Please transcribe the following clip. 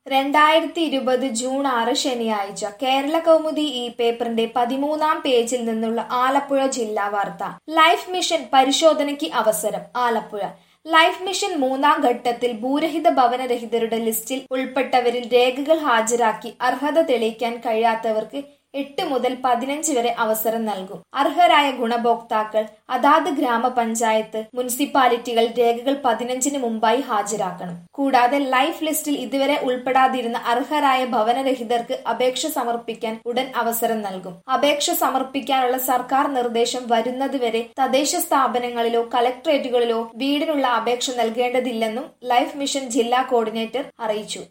രണ്ടായിരത്തി ഇരുപത് ജൂൺ ആറ് ശനിയാഴ്ച കേരള കൗമുദി ഈ പേപ്പറിന്റെ പതിമൂന്നാം പേജിൽ നിന്നുള്ള ആലപ്പുഴ ജില്ലാ വാർത്ത ലൈഫ് മിഷൻ പരിശോധനയ്ക്ക് അവസരം ആലപ്പുഴ ലൈഫ് മിഷൻ മൂന്നാം ഘട്ടത്തിൽ ഭൂരഹിത ഭവനരഹിതരുടെ ലിസ്റ്റിൽ ഉൾപ്പെട്ടവരിൽ രേഖകൾ ഹാജരാക്കി അർഹത തെളിയിക്കാൻ കഴിയാത്തവർക്ക് എട്ട് മുതൽ പതിനഞ്ച് വരെ അവസരം നൽകും അർഹരായ ഗുണഭോക്താക്കൾ അതാത് ഗ്രാമപഞ്ചായത്ത് മുനിസിപ്പാലിറ്റികൾ രേഖകൾ പതിനഞ്ചിന് മുമ്പായി ഹാജരാക്കണം കൂടാതെ ലൈഫ് ലിസ്റ്റിൽ ഇതുവരെ ഉൾപ്പെടാതിരുന്ന അർഹരായ ഭവനരഹിതർക്ക് അപേക്ഷ സമർപ്പിക്കാൻ ഉടൻ അവസരം നൽകും അപേക്ഷ സമർപ്പിക്കാനുള്ള സർക്കാർ നിർദ്ദേശം വരുന്നതുവരെ തദ്ദേശ സ്ഥാപനങ്ങളിലോ കലക്ട്രേറ്റുകളിലോ വീടിനുള്ള അപേക്ഷ നൽകേണ്ടതില്ലെന്നും ലൈഫ് മിഷൻ ജില്ലാ കോർഡിനേറ്റർ അറിയിച്ചു